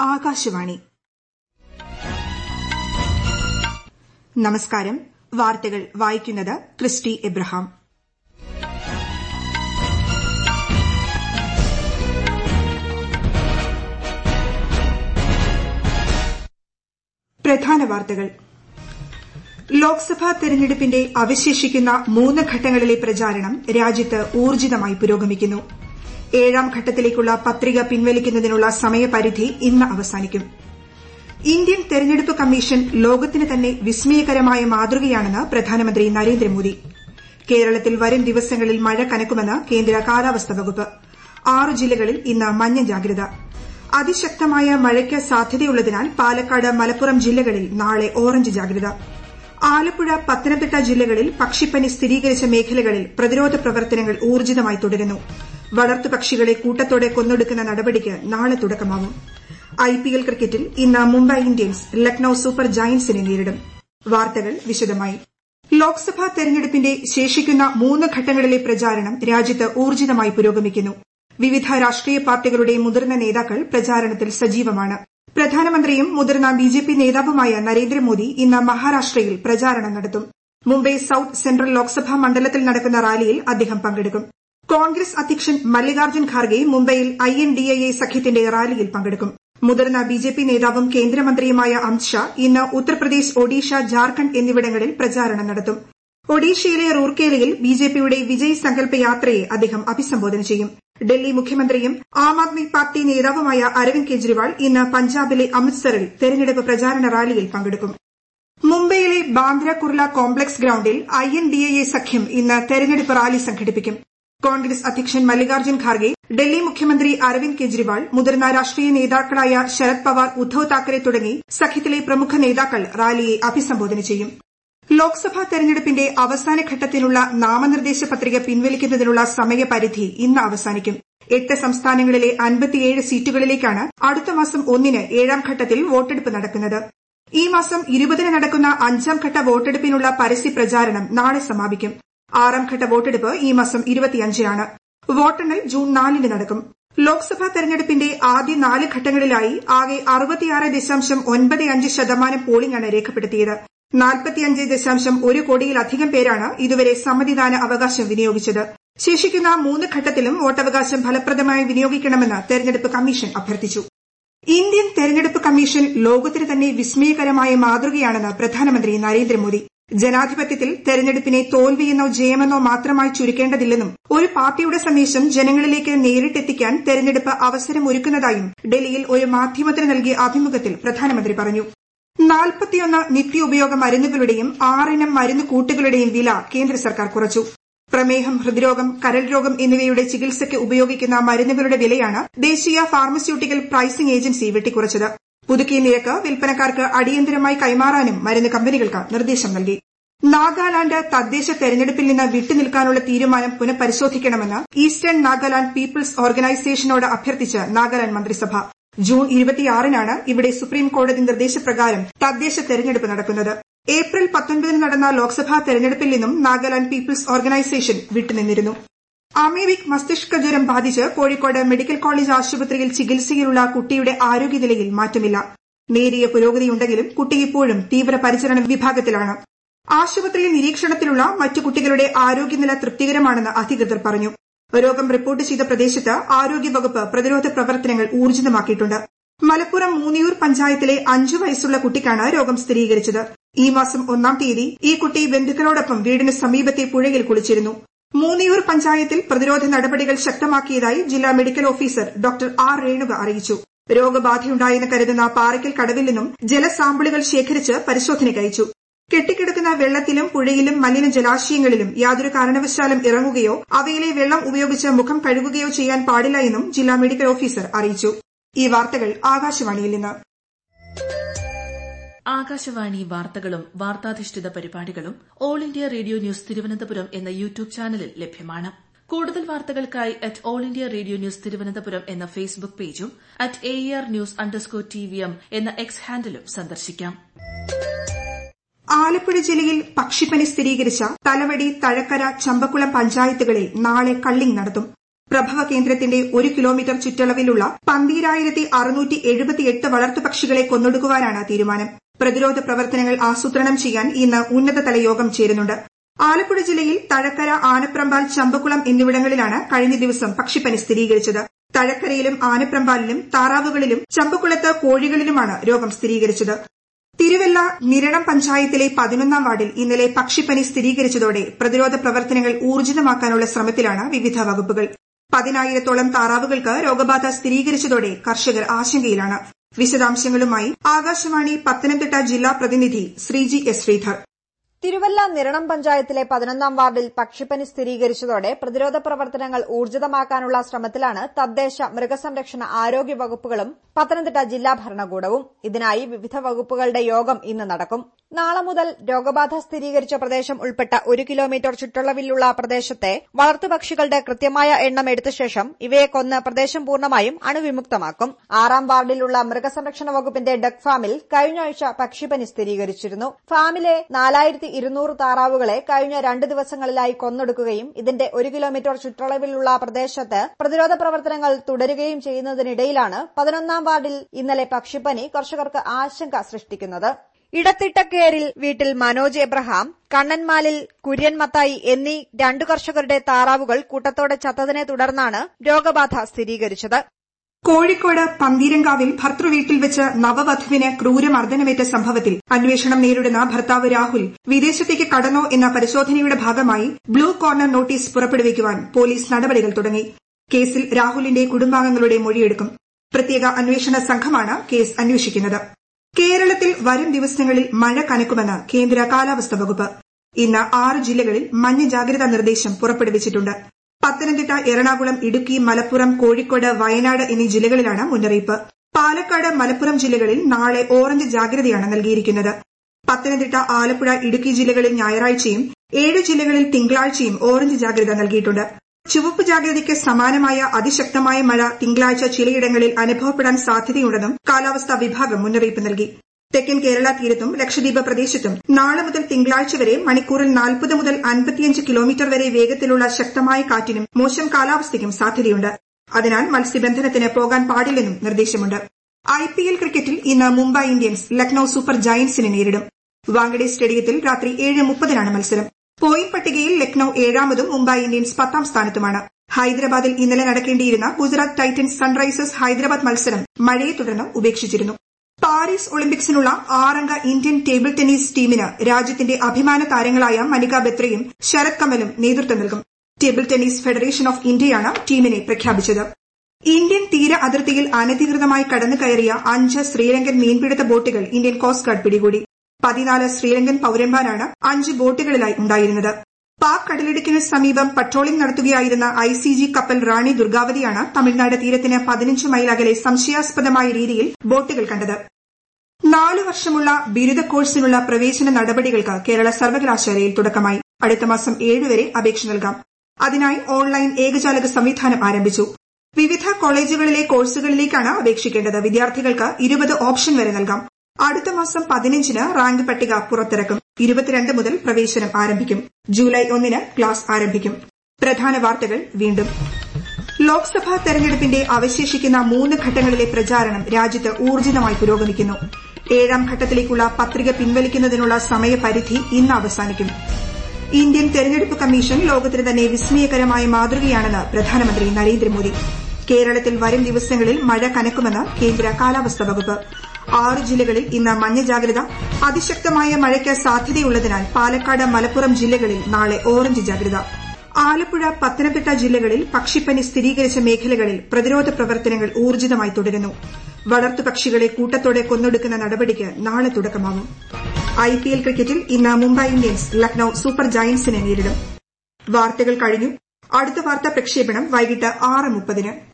ആകാശവാണി നമസ്കാരം വാർത്തകൾ വായിക്കുന്നത് ക്രിസ്റ്റി എബ്രഹാം പ്രധാന വാർത്തകൾ ലോക്സഭാ തെരഞ്ഞെടുപ്പിന്റെ അവശേഷിക്കുന്ന മൂന്ന് ഘട്ടങ്ങളിലെ പ്രചാരണം രാജ്യത്ത് ഊർജ്ജിതമായി പുരോഗമിക്കുന്നു ഏഴാം ഘട്ടത്തിലേക്കുള്ള പത്രിക പിൻവലിക്കുന്നതിനുള്ള സമയപരിധി ഇന്ന് അവസാനിക്കും ഇന്ത്യൻ തെരഞ്ഞെടുപ്പ് കമ്മീഷൻ ലോകത്തിന് തന്നെ വിസ്മയകരമായ മാതൃകയാണെന്ന് പ്രധാനമന്ത്രി നരേന്ദ്രമോദി കേരളത്തിൽ വരും ദിവസങ്ങളിൽ മഴ കനക്കുമെന്ന് കേന്ദ്ര കാലാവസ്ഥാ വകുപ്പ് ആറ് ജില്ലകളിൽ ഇന്ന് മഞ്ഞ ജാഗ്രത അതിശക്തമായ മഴയ്ക്ക് സാധ്യതയുള്ളതിനാൽ പാലക്കാട് മലപ്പുറം ജില്ലകളിൽ നാളെ ഓറഞ്ച് ജാഗ്രത ആലപ്പുഴ പത്തനംതിട്ട ജില്ലകളിൽ പക്ഷിപ്പനി സ്ഥിരീകരിച്ച മേഖലകളിൽ പ്രതിരോധ പ്രവർത്തനങ്ങൾ ഊർജ്ജിതമായി തുടരുന്നു വളർത്തുപക്ഷികളെ കൂട്ടത്തോടെ കൊന്നൊടുക്കുന്ന നടപടിക്ക് നാളെ തുടക്കമാകും ഐപിഎൽ ക്രിക്കറ്റിൽ ഇന്ന് മുംബൈ ഇന്ത്യൻസ് ലക്നൌ സൂപ്പർ ജയന്റ്സിനെ നേരിടും വാർത്തകൾ വിശദമായി ലോക്സഭാ തെരഞ്ഞെടുപ്പിന്റെ ശേഷിക്കുന്ന മൂന്ന് ഘട്ടങ്ങളിലെ പ്രചാരണം രാജ്യത്ത് ഊർജ്ജിതമായി പുരോഗമിക്കുന്നു വിവിധ രാഷ്ട്രീയ പാർട്ടികളുടെ മുതിർന്ന നേതാക്കൾ പ്രചാരണത്തിൽ സജീവമാണ് പ്രധാനമന്ത്രിയും മുതിർന്ന ബിജെപി നേതാവുമായ നരേന്ദ്രമോദി ഇന്ന് മഹാരാഷ്ട്രയിൽ പ്രചാരണം നടത്തും മുംബൈ സൌത്ത് സെൻട്രൽ ലോക്സഭാ മണ്ഡലത്തിൽ നടക്കുന്ന റാലിയിൽ അദ്ദേഹം പങ്കെടുക്കും കോൺഗ്രസ് അധ്യക്ഷൻ മല്ലികാർജ്ജുൻ ഖാർഗെ മുംബൈയിൽ ഐഎൻഡിഎ സഖ്യത്തിന്റെ റാലിയിൽ പങ്കെടുക്കും മുതിർന്ന ബിജെപി നേതാവും കേന്ദ്രമന്ത്രിയുമായ അമിത്ഷാ ഇന്ന് ഉത്തർപ്രദേശ് ഒഡീഷ ജാർഖണ്ഡ് എന്നിവിടങ്ങളിൽ പ്രചാരണം നടത്തും ഒഡീഷയിലെ റൂർക്കേലയിൽ ബിജെപിയുടെ വിജയ് സങ്കൽപ് യാത്രയെ അദ്ദേഹം അഭിസംബോധന ചെയ്യും ഡൽഹി മുഖ്യമന്ത്രിയും ആം ആദ്മി പാർട്ടി നേതാവുമായ അരവിന്ദ് കെജ്രിവാൾ ഇന്ന് പഞ്ചാബിലെ അമൃത്സറിൽ തെരഞ്ഞെടുപ്പ് പ്രചാരണ റാലിയിൽ പങ്കെടുക്കും മുംബൈയിലെ ബാന്ദ്ര കുർല കോംപ്ലക്സ് ഗ്രൌണ്ടിൽ ഐഎൻഡിഎ സഖ്യം ഇന്ന് തെരഞ്ഞെടുപ്പ് റാലി സംഘടിപ്പിക്കും കോൺഗ്രസ് അധ്യക്ഷൻ മല്ലികാർജ്ജുൻ ഖാർഗെ ഡൽഹി മുഖ്യമന്ത്രി അരവിന്ദ് കെജ്രിവാൾ മുതിർന്ന രാഷ്ട്രീയ നേതാക്കളായ ശരത് പവാർ ഉദ്ധവ് താക്കറെ തുടങ്ങി സഖ്യത്തിലെ പ്രമുഖ നേതാക്കൾ റാലിയെ അഭിസംബോധന ചെയ്യും ലോക്സഭാ തെരഞ്ഞെടുപ്പിന്റെ അവസാന ഘട്ടത്തിനുള്ള നാമനിർദ്ദേശ പത്രിക പിൻവലിക്കുന്നതിനുള്ള സമയപരിധി ഇന്ന് അവസാനിക്കും എട്ട് സംസ്ഥാനങ്ങളിലെ അൻപത്തിയേഴ് സീറ്റുകളിലേക്കാണ് അടുത്ത മാസം ഒന്നിന് ഏഴാം ഘട്ടത്തിൽ വോട്ടെടുപ്പ് നടക്കുന്നത് ഈ മാസം ഇരുപതിന് നടക്കുന്ന അഞ്ചാം ഘട്ട വോട്ടെടുപ്പിനുള്ള പരസ്യ പ്രചാരണം നാളെ സമാപിക്കും ആറാം ഘട്ട വോട്ടെടുപ്പ് ഈ മാസം ഇരുപത്തിയഞ്ചിനാണ് വോട്ടെണ്ണൽ ജൂൺ നാലിന് നടക്കും ലോക്സഭാ തെരഞ്ഞെടുപ്പിന്റെ ആദ്യ നാല് ഘട്ടങ്ങളിലായി ആകെ അറുപത്തിയാറ് ദശാംശം ഒൻപത് അഞ്ച് ശതമാനം പോളിംഗാണ് രേഖപ്പെടുത്തിയത് നാൽപ്പത്തിയഞ്ച് ദശാംശം ഒരു കോടിയിലധികം പേരാണ് ഇതുവരെ സമ്മതിദാന അവകാശം വിനിയോഗിച്ചത് ശേഷിക്കുന്ന മൂന്ന് ഘട്ടത്തിലും വോട്ടവകാശം ഫലപ്രദമായി വിനിയോഗിക്കണമെന്ന് തെരഞ്ഞെടുപ്പ് കമ്മീഷൻ അഭ്യർത്ഥിച്ചു ഇന്ത്യൻ തെരഞ്ഞെടുപ്പ് കമ്മീഷൻ ലോകത്തിന് തന്നെ വിസ്മയകരമായ മാതൃകയാണെന്ന് പ്രധാനമന്ത്രി നരേന്ദ്രമോദി ജനാധിപത്യത്തിൽ തെരഞ്ഞെടുപ്പിനെ തോൽവിയെന്നോ ജയമെന്നോ മാത്രമായി ചുരുക്കേണ്ടതില്ലെന്നും ഒരു പാർട്ടിയുടെ സന്ദേശം ജനങ്ങളിലേക്ക് നേരിട്ടെത്തിക്കാൻ തെരഞ്ഞെടുപ്പ് അവസരമൊരുക്കുന്നതായും ഡൽഹിയിൽ ഒരു മാധ്യമത്തിന് നൽകിയ അഭിമുഖത്തിൽ പ്രധാനമന്ത്രി പറഞ്ഞു നാൽപ്പത്തിയൊന്ന് നിത്യോപയോഗ മരുന്നുകളുടെയും ആറിനം മരുന്ന് കൂട്ടുകളുടെയും വില കേന്ദ്ര സർക്കാർ കുറച്ചു പ്രമേഹം ഹൃദ്രോഗം കരൾ രോഗം എന്നിവയുടെ ചികിത്സയ്ക്ക് ഉപയോഗിക്കുന്ന മരുന്നുകളുടെ വിലയാണ് ദേശീയ ഫാർമസ്യൂട്ടിക്കൽ പ്രൈസിംഗ് ഏജൻസി വെട്ടിക്കുറച്ചത് പുതുക്കിയ നിരക്ക് വിൽപ്പനക്കാർക്ക് അടിയന്തരമായി കൈമാറാനും മരുന്ന് കമ്പനികൾക്ക് നിർദ്ദേശം നൽകി നാഗാലാന്റ് തദ്ദേശ തെരഞ്ഞെടുപ്പിൽ നിന്ന് വിട്ടുനിൽക്കാനുള്ള തീരുമാനം പുനഃപരിശോധിക്കണമെന്ന് ഈസ്റ്റേൺ നാഗാലാന്റ് പീപ്പിൾസ് ഓർഗനൈസേഷനോട് അഭ്യർത്ഥിച്ച് നാഗാലാന്റ് മന്ത്രിസഭ ജൂൺ ഇരുപത്തിയാറിനാണ് ഇവിടെ സുപ്രീം കോടതി നിർദ്ദേശപ്രകാരം തദ്ദേശ തെരഞ്ഞെടുപ്പ് നടക്കുന്നത് ഏപ്രിൽ പത്തൊൻപതിന് നടന്ന ലോക്സഭാ തെരഞ്ഞെടുപ്പിൽ നിന്നും നാഗാലാന്റ് പീപ്പിൾസ് ഓർഗനൈസേഷൻ വിട്ടുനിന്നിരുന്നു അമീബിക് മസ്തിഷ്ക ജ്വരം ബാധിച്ച് കോഴിക്കോട് മെഡിക്കൽ കോളേജ് ആശുപത്രിയിൽ ചികിത്സയിലുള്ള കുട്ടിയുടെ ആരോഗ്യനിലയിൽ മാറ്റമില്ല നേരിയ പുരോഗതിയുണ്ടെങ്കിലും കുട്ടി ഇപ്പോഴും തീവ്രപരിചരണ വിഭാഗത്തിലാണ് ആശുപത്രിയിൽ നിരീക്ഷണത്തിലുള്ള മറ്റു കുട്ടികളുടെ ആരോഗ്യനില തൃപ്തികരമാണെന്ന് അധികൃതർ പറഞ്ഞു രോഗം റിപ്പോർട്ട് ചെയ്ത പ്രദേശത്ത് ആരോഗ്യവകുപ്പ് പ്രതിരോധ പ്രവർത്തനങ്ങൾ ഊർജിതമാക്കിയിട്ടുണ്ട് മലപ്പുറം മൂന്നിയൂർ പഞ്ചായത്തിലെ അഞ്ചു വയസ്സുള്ള കുട്ടിക്കാണ് രോഗം സ്ഥിരീകരിച്ചത് ഈ മാസം ഒന്നാം തീയതി ഈ കുട്ടി ബന്ധുക്കളോടൊപ്പം വീടിന് സമീപത്തെ പുഴയിൽ കുളിച്ചിരുന്നു മൂന്നിയൂർ പഞ്ചായത്തിൽ പ്രതിരോധ നടപടികൾ ശക്തമാക്കിയതായി ജില്ലാ medical officer doctor R Renuka അറിയിച്ചു രോഗബാധയുണ്ടായെന്ന് കരുതുന്ന പാറയ്ക്കൽ കടവിൽ നിന്നും ജലസാമ്പിളുകൾ ശേഖരിച്ച് പരിശോധനയ്ക്കയച്ചു കെട്ടിക്കിടക്കുന്ന വെള്ളത്തിലും പുഴയിലും മലിന ജലാശയങ്ങളിലും യാതൊരു കാരണവശാലും ഇറങ്ങുകയോ അവയിലെ വെള്ളം ഉപയോഗിച്ച് മുഖം കഴുകുകയോ ചെയ്യാൻ പാടില്ല എന്നും ജില്ലാ മെഡിക്കൽ ഓഫീസർ അറിയിച്ചു ഈ വാർത്തകൾ ആകാശവാണിയിൽ നിന്ന് ആകാശവാണി വാർത്തകളും വാർത്താധിഷ്ഠിത പരിപാടികളും all India radio news Thiruvananthapuram എന്ന യൂട്യൂബ് ചാനലിൽ ലഭ്യമാണ് കൂടുതൽ വാർത്തകൾക്കായി at all India radio news Thiruvananthapuram എന്ന ഫേസ്ബുക്ക് പേജും at A R news underscore T V M എന്ന എക്സ് ഹാൻഡിലും സന്ദർശിക്കാം ആലപ്പുഴ ജില്ലയിൽ പക്ഷിപ്പനി സ്ഥിരീകരിച്ച തലവടി തഴക്കര ചമ്പക്കുളം പഞ്ചായത്തുകളിൽ നാളെ കള്ളിംഗ് നടത്തും പ്രഭവ കേന്ദ്രത്തിന്റെ ഒരു കിലോമീറ്റർ ചുറ്റളവിലുള്ള പന്തീരായിരത്തി അറുന്നൂറ്റി എഴുപത്തിയെട്ട് വളർത്തുപക്ഷികളെ കൊന്നൊടുക്കുവാനാണ് തീരുമാനം പ്രതിരോധ പ്രവർത്തനങ്ങൾ ആസൂത്രണം ചെയ്യാൻ ഇന്ന് ഉന്നതതല യോഗം ചേരുന്നുണ്ട് ആലപ്പുഴ ജില്ലയിൽ തഴക്കര ആനപ്രമ്പാൽ ചമ്പക്കുളം എന്നിവിടങ്ങളിലാണ് കഴിഞ്ഞ ദിവസം പക്ഷിപ്പനി സ്ഥിരീകരിച്ചത് തഴക്കരയിലും ആനപ്രമ്പാലിലും താറാവുകളിലും ചമ്പക്കുളത്ത് കോഴികളിലുമാണ് രോഗം സ്ഥിരീകരിച്ചത് തിരുവല്ല നിരണം പഞ്ചായത്തിലെ പതിനൊന്നാം വാർഡിൽ ഇന്നലെ പക്ഷിപ്പനി സ്ഥിരീകരിച്ചതോടെ പ്രതിരോധ പ്രവർത്തനങ്ങൾ ഊർജിതമാക്കാനുള്ള ശ്രമത്തിലാണ് വിവിധ വകുപ്പുകൾ പതിനായിരത്തോളം താറാവുകൾക്ക് രോഗബാധ സ്ഥിരീകരിച്ചതോടെ കർഷകർ ആശങ്കയിലാണ് വിശദാംശങ്ങളുമായി ആകാശവാണി പത്തനംതിട്ട ജില്ലാ പ്രതിനിധി ശ്രീജി എസ് ശ്രീധർ തിരുവല്ല നിരണം പഞ്ചായത്തിലെ പതിനൊന്നാം വാർഡിൽ പക്ഷിപ്പനി സ്ഥിരീകരിച്ചതോടെ പ്രതിരോധ പ്രവർത്തനങ്ങൾ ഊർജിതമാക്കാനുള്ള ശ്രമത്തിലാണ് തദ്ദേശ മൃഗസംരക്ഷണ ആരോഗ്യ വകുപ്പുകളും പത്തനംതിട്ട ജില്ലാ ഭരണകൂടവും ഇതിനായി വിവിധ വകുപ്പുകളുടെ യോഗം ഇന്ന് നടക്കും നാളെ മുതൽ രോഗബാധ സ്ഥിരീകരിച്ച പ്രദേശം ഉൾപ്പെട്ട ഒരു കിലോമീറ്റർ ചുറ്റളവിലുള്ള പ്രദേശത്തെ വളർത്തുപക്ഷികളുടെ കൃത്യമായ എണ്ണം എടുത്ത ശേഷം ഇവയെ കൊന്ന് പ്രദേശം പൂർണ്ണമായും അണുവിമുക്തമാക്കും ആറാം വാർഡിലുള്ള മൃഗസംരക്ഷണ വകുപ്പിന്റെ ഡക്ക് ഫാമിൽ കഴിഞ്ഞ ആഴ്ച പക്ഷിപ്പനി സ്ഥിരീകരിച്ചിരുന്നു ഫാമിലെ നാലായിരത്തി ഇരുന്നൂറ് താറാവുകളെ കഴിഞ്ഞ രണ്ട് ദിവസങ്ങളിലായി കൊന്നൊടുക്കുകയും ഇതിന്റെ ഒരു കിലോമീറ്റർ ചുറ്റളവിലുള്ള പ്രദേശത്ത് പ്രതിരോധ പ്രവർത്തനങ്ങൾ തുടരുകയും ചെയ്യുന്നതിനിടയിലാണ് പതിനൊന്നാം വാർഡിൽ ഇന്നലെ പക്ഷിപ്പനി കർഷകർക്ക് ആശങ്ക സൃഷ്ടിക്കുന്നത് ഇടത്തിട്ടക്കേരിൽ വീട്ടിൽ മനോജ് എബ്രഹാം കണ്ണൻമാലിൽ കുര്യൻ മത്തായി എന്നീ രണ്ടു കർഷകരുടെ താറാവുകൾ കൂട്ടത്തോടെ ചത്തതിനെ തുടർന്നാണ് രോഗബാധ സ്ഥിരീകരിച്ചത് കോഴിക്കോട് പന്തീരങ്കാവിൽ ഭർത്തൃവീട്ടിൽ വെച്ച് നവവധുവിന് ക്രൂരമർദ്ദനമേറ്റ സംഭവത്തിൽ അന്വേഷണം നേരിടുന്ന ഭർത്താവ് രാഹുൽ വിദേശത്തേക്ക് കടന്നോ എന്ന പരിശോധനയുടെ ഭാഗമായി ബ്ലൂ കോർണർ നോട്ടീസ് പുറപ്പെടുവിക്കുവാൻ പോലീസ് നടപടികൾ തുടങ്ങി കേസിൽ രാഹുലിന്റെ കുടുംബാംഗങ്ങളുടെ മൊഴിയെടുക്കും പ്രത്യേക അന്വേഷണ സംഘമാണ് കേസ് അന്വേഷിക്കുന്നത് കേരളത്തിൽ വരും ദിവസങ്ങളിൽ മഴ കനക്കുമെന്ന് കേന്ദ്ര കാലാവസ്ഥാ വകുപ്പ് ഇന്ന് ആറ് ജില്ലകളിൽ മഞ്ഞ ജാഗ്രതാ നിർദ്ദേശം പുറപ്പെടുവിച്ചിട്ടുണ്ട് പത്തനംതിട്ട എറണാകുളം ഇടുക്കി മലപ്പുറം കോഴിക്കോട് വയനാട് എന്നീ ജില്ലകളിലാണ് മുന്നറിയിപ്പ് പാലക്കാട് മലപ്പുറം ജില്ലകളിൽ നാളെ ഓറഞ്ച് ജാഗ്രതയാണ് നൽകിയിരിക്കുന്നത് പത്തനംതിട്ട ആലപ്പുഴ ഇടുക്കി ജില്ലകളിൽ ഞായറാഴ്ചയും ഏഴ് ജില്ലകളിൽ തിങ്കളാഴ്ചയും ഓറഞ്ച് ജാഗ്രത നൽകിയിട്ടുണ്ട് ചുവപ്പ് ജാഗ്രതയ്ക്ക് സമാനമായ അതിശക്തമായ മഴ തിങ്കളാഴ്ച ചിലയിടങ്ങളിൽ അനുഭവപ്പെടാൻ സാധ്യതയുണ്ടെന്നും കാലാവസ്ഥാ വിഭാഗം മുന്നറിയിപ്പ് നൽകി തെക്കൻ കേരള തീരത്തും ലക്ഷദ്വീപ് പ്രദേശത്തും നാളെ മുതൽ തിങ്കളാഴ്ച വരെ മണിക്കൂറിൽ നാൽപ്പത് മുതൽ അൻപത്തിയഞ്ച് കിലോമീറ്റർ വരെ വേഗത്തിലുള്ള ശക്തമായ കാറ്റിനും മോശം കാലാവസ്ഥയ്ക്കും സാധ്യതയുണ്ട് അതിനാൽ മത്സ്യബന്ധനത്തിന് പോകാൻ പാടില്ലെന്നും നിർദ്ദേശമുണ്ട് ഐപിഎൽ ക്രിക്കറ്റിൽ ഇന്ന് മുംബൈ ഇന്ത്യൻസ് ലക്നൌ സൂപ്പർ ജയന്റ്സിനെ നേരിടും വാങ്കഡെ സ്റ്റേഡിയത്തിൽ രാത്രി ഏഴ് മുപ്പതിനാണ് മത്സരം പോയിന്റ് പട്ടികയിൽ ലക്നൌ ഏഴാമതും മുംബൈ ഇന്ത്യൻസ് പത്താം സ്ഥാനത്തുമാണ് ഹൈദരാബാദിൽ ഇന്നലെ നടക്കേണ്ടിയിരുന്ന ഗുജറാത്ത് ടൈറ്റൻസ് സൺറൈസേഴ്സ് ഹൈദരാബാദ് മത്സരം മഴയെ തുടർന്ന് ഉപേക്ഷിച്ചിരുന്നു പാരീസ് ഒളിമ്പിക്സിനുള്ള ആറംഗ ഇന്ത്യൻ ടേബിൾ ടെന്നീസ് ടീമിന് രാജ്യത്തിന്റെ അഭിമാന താരങ്ങളായ മനിക ബത്രയും ശരത് കമലും നേതൃത്വം നൽകും ടേബിൾ ടെന്നീസ് ഫെഡറേഷൻ ഓഫ് ഇന്ത്യയാണ് ടീമിനെ പ്രഖ്യാപിച്ചത് ഇന്ത്യൻ തീര അതിർത്തിയിൽ അനധികൃതമായി കടന്നു കയറിയ അഞ്ച് ശ്രീലങ്കൻ മീൻപിടുത്ത ബോട്ടുകൾ ഇന്ത്യൻ കോസ്റ്റ് ഗാർഡ് പിടികൂടി പതിനാല് ശ്രീലങ്കൻ പൌരന്മാരാണ് അഞ്ച് ബോട്ടുകളിലായി ഉണ്ടായിരുന്നത് പാക് കടലിടുക്കിന് സമീപം പട്രോളിംഗ് നടത്തുകയായിരുന്ന ഐ സി ജി കപ്പൽ റാണി ദുർഗാവതിയാണ് തമിഴ്നാട് തീരത്തിന് പതിനഞ്ച് മൈൽ അകലെ സംശയാസ്പദമായ രീതിയിൽ ബോട്ടുകൾ കണ്ടത് നാലു വർഷമുള്ള ബിരുദ കോഴ്സിനുള്ള പ്രവേശന നടപടികൾക്ക് കേരള സർവകലാശാലയിൽ തുടക്കമായി അടുത്ത മാസം ഏഴുവരെ അപേക്ഷ നൽകാം അതിനായി ഓൺലൈൻ ഏകജാലക സംവിധാനം ആരംഭിച്ചു വിവിധ കോളേജുകളിലെ കോഴ്സുകളിലേക്കാണ് അപേക്ഷിക്കേണ്ടത് വിദ്യാർത്ഥികൾക്ക് ഇരുപത് ഓപ്ഷൻ വരെ നൽകാം അടുത്ത മാസം പതിനഞ്ചിന് റാങ്ക് പട്ടിക പുറത്തിറക്കും ഇരുപത്തിരണ്ട് മുതൽ പ്രവേശനം ആരംഭിക്കും ജൂലൈ ഒന്നിന് ക്ലാസ് ആരംഭിക്കും പ്രധാന വാർത്തകൾ വീണ്ടും ലോക്സഭാ തെരഞ്ഞെടുപ്പിന്റെ അവശേഷിക്കുന്ന മൂന്ന് ഘട്ടങ്ങളിലെ പ്രചാരണം രാജ്യത്ത് ഊർജിതമായി പുരോഗമിക്കുന്നു ഏഴാം ഘട്ടത്തിലേക്കുള്ള പത്രിക പിൻവലിക്കുന്നതിനുള്ള സമയപരിധി ഇന്ന് അവസാനിക്കും ഇന്ത്യൻ തെരഞ്ഞെടുപ്പ് കമ്മീഷൻ ലോകത്തിന് തന്നെ വിസ്മയകരമായ മാതൃകയാണെന്ന് പ്രധാനമന്ത്രി നരേന്ദ്രമോദി കേരളത്തിൽ വരും ദിവസങ്ങളിൽ മഴ കനക്കുമെന്ന് കേന്ദ്ര കാലാവസ്ഥാ വകുപ്പ് ആറ് ജില്ലകളിൽ ഇന്ന് മഞ്ഞ ജാഗ്രത അതിശക്തമായ മഴയ്ക്ക് സാധ്യതയുള്ളതിനാൽ പാലക്കാട് മലപ്പുറം ജില്ലകളിൽ നാളെ ഓറഞ്ച് ജാഗ്രത ആലപ്പുഴ പത്തനംതിട്ട ജില്ലകളിൽ പക്ഷിപ്പനി സ്ഥിരീകരിച്ച മേഖലകളിൽ പ്രതിരോധ പ്രവർത്തനങ്ങൾ ഊർജിതമായി തുടരുന്നു വളർത്തുപക്ഷികളെ കൂട്ടത്തോടെ കൊന്നൊടുക്കുന്ന നടപടിക്ക് നാളെ തുടക്കമാകും ഐപിഎൽ ക്രിക്കറ്റിൽ ഇന്ന് മുംബൈ ഇന്ത്യൻസ് ലക്നൌ സൂപ്പർ ജയന്റ്സിനെ നേരിടും വാർത്തകൾ കഴിഞ്ഞു അടുത്ത വാർത്താ പ്രക്ഷേപണം വൈകിട്ട് ആറ് മുപ്പതിന്